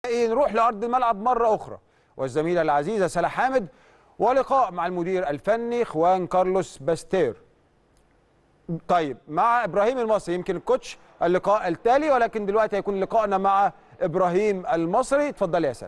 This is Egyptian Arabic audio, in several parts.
نروح لارض الملعب مره اخرى والزميله العزيزه سلا حامد ولقاء مع المدير الفني خوان كارلوس باستير طيب مع ابراهيم المصري يمكن الكوتش اللقاء التالي ولكن دلوقتي هيكون لقائنا مع ابراهيم المصري اتفضلي يا سلا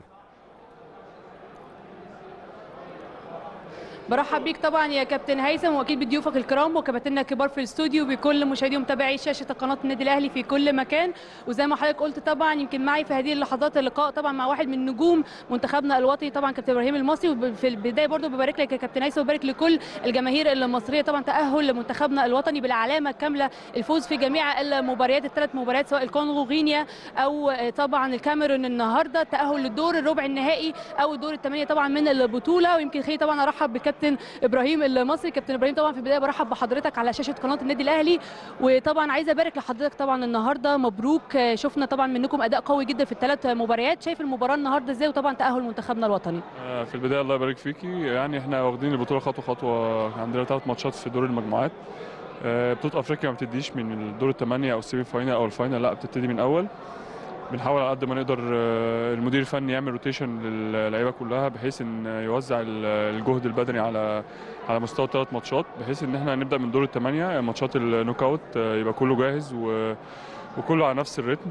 برحب بيك طبعا يا كابتن هيثم واكيد بضيوفك الكرام وكباتننا الكبار في الاستوديو بكل مشاهدي ومتابعي شاشه قناه النادي الاهلي في كل مكان وزي ما حضرتك قلت طبعا يمكن معي في هذه اللحظات اللقاء طبعا مع واحد من نجوم منتخبنا الوطني طبعا كابتن ابراهيم المصري وفي البدايه برضو ببارك لك يا كابتن هيثم وبارك لكل الجماهير المصريه طبعا تاهل لمنتخبنا الوطني بالعلامه الكامله الفوز في جميع المباريات الثلاث مباريات سواء الكونغو غينيا او طبعا الكاميرون النهارده تاهل للدور الربع النهائي او الدور الثمانيه طبعا من البطوله ويمكن خليني طبعا ارحب بكابتن ابراهيم المصري كابتن ابراهيم طبعا في البدايه برحب بحضرتك على شاشه قناه النادي الاهلي وطبعا عايزه ابارك لحضرتك طبعا النهارده مبروك شفنا طبعا منكم اداء قوي جدا في الثلاث مباريات شايف المباراه النهارده ازاي وطبعا تاهل منتخبنا الوطني في البدايه الله يبارك فيكي يعني احنا واخدين البطوله خطوه خطوه عندنا ثلاث ماتشات في دور المجموعات بطوله افريقيا ما بتديش من الدور الثمانيه او السيمي فاينل او الفاينل لا بتبتدي من اول بنحاول على قد ما نقدر المدير الفني يعمل روتيشن للعيبه كلها بحيث ان يوزع الجهد البدني على على مستوى الثلاث ماتشات بحيث ان احنا نبدا من دور الثمانيه ماتشات النوك اوت يبقى كله جاهز و وكله على نفس الريتم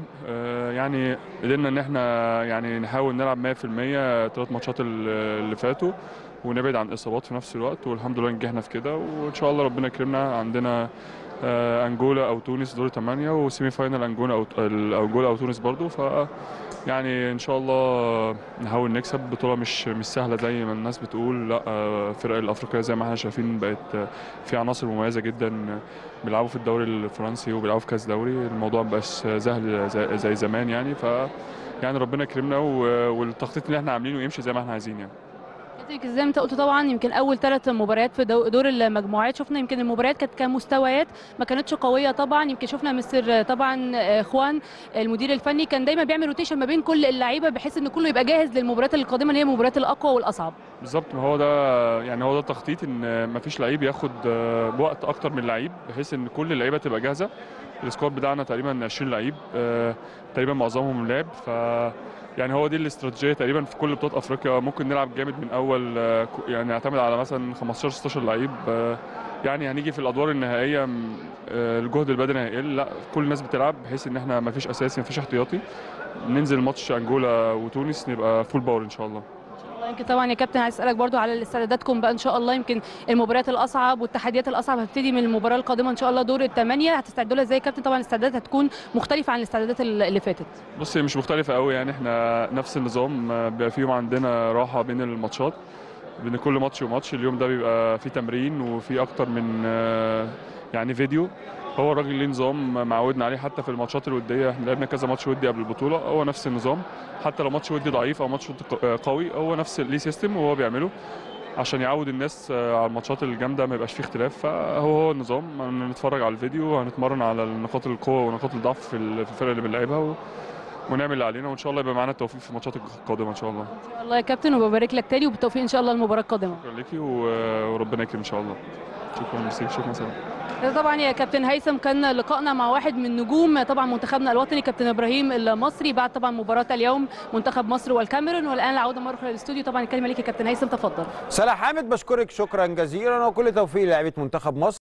يعني قدرنا ان احنا يعني نحاول نلعب 100% ثلاث ماتشات اللي فاتوا ونبعد عن اصابات في نفس الوقت والحمد لله نجحنا في كده وان شاء الله ربنا يكرمنا عندنا انجولا او تونس دور 8 وسيمي فاينل انجولا او انجولا او تونس برضو ف يعني ان شاء الله نحاول نكسب بطوله مش مش سهله زي ما الناس بتقول لا الفرق الافريقيه زي ما احنا شايفين بقت في عناصر مميزه جدا بيلعبوا في الدوري الفرنسي وبيلعبوا في كاس دوري الموضوع مبقاش سهل زي, زي زمان يعني ف يعني ربنا يكرمنا والتخطيط اللي احنا عاملينه يمشي زي ما احنا عايزين يعني زي ما انت قلت طبعا يمكن اول ثلاث مباريات في دور المجموعات شفنا يمكن المباريات كانت كمستويات ما كانتش قويه طبعا يمكن شفنا مستر طبعا خوان المدير الفني كان دايما بيعمل روتيشن ما بين كل اللعيبه بحيث ان كله يبقى جاهز للمباريات القادمه اللي هي المباريات الاقوى والاصعب بالظبط ما هو ده يعني هو ده التخطيط ان ما فيش لعيب ياخد وقت اكتر من لعيب بحيث ان كل اللعيبه تبقى جاهزه السكواد بتاعنا تقريبا 20 لعيب تقريبا معظمهم لعب ف يعني هو دي الاستراتيجيه تقريبا في كل بطولات افريقيا ممكن نلعب جامد من اول يعني نعتمد على مثلا 15 16 لعيب يعني هنيجي في الادوار النهائيه الجهد البدني هيقل لا كل الناس بتلعب بحيث ان احنا ما فيش اساسي ما فيش احتياطي ننزل ماتش انجولا وتونس نبقى فول باور ان شاء الله يمكن طبعا يا كابتن عايز اسالك برضو على استعداداتكم بقى ان شاء الله يمكن المباريات الاصعب والتحديات الاصعب هتبتدي من المباراه القادمه ان شاء الله دور الثمانيه هتستعدوا لها ازاي يا كابتن طبعا الاستعدادات هتكون مختلفه عن الاستعدادات اللي فاتت بص هي مش مختلفه قوي يعني احنا نفس النظام بيبقى فيهم عندنا راحه بين الماتشات بين كل ماتش وماتش اليوم ده بيبقى فيه تمرين وفي اكتر من يعني فيديو هو الراجل ليه نظام معودنا عليه حتى في الماتشات الوديه احنا لعبنا كذا ماتش ودي قبل البطوله هو نفس النظام حتى لو ماتش ودي ضعيف او ماتش قوي هو نفس ليه سيستم وهو بيعمله عشان يعود الناس على الماتشات الجامده ما يبقاش فيه اختلاف فهو هو النظام هنتفرج على الفيديو وهنتمرن على نقاط القوه ونقاط الضعف في الفرق اللي بنلعبها و... ونعمل اللي علينا وان شاء الله يبقى معانا التوفيق في الماتشات القادمه ان شاء الله ان شاء الله يا كابتن وببارك لك تاني وبالتوفيق ان شاء الله المباراه القادمه شكرا ليكي وربنا يكرم ان شاء الله شكرا ميرسي شكرا سلام طبعا يا كابتن هيثم كان لقائنا مع واحد من نجوم طبعا منتخبنا الوطني كابتن ابراهيم المصري بعد طبعا مباراه اليوم منتخب مصر والكاميرون والان العوده مره اخرى للاستوديو طبعا الكلمه ليك يا كابتن هيثم تفضل سلا حامد بشكرك شكرا جزيلا وكل توفيق للاعيبه منتخب مصر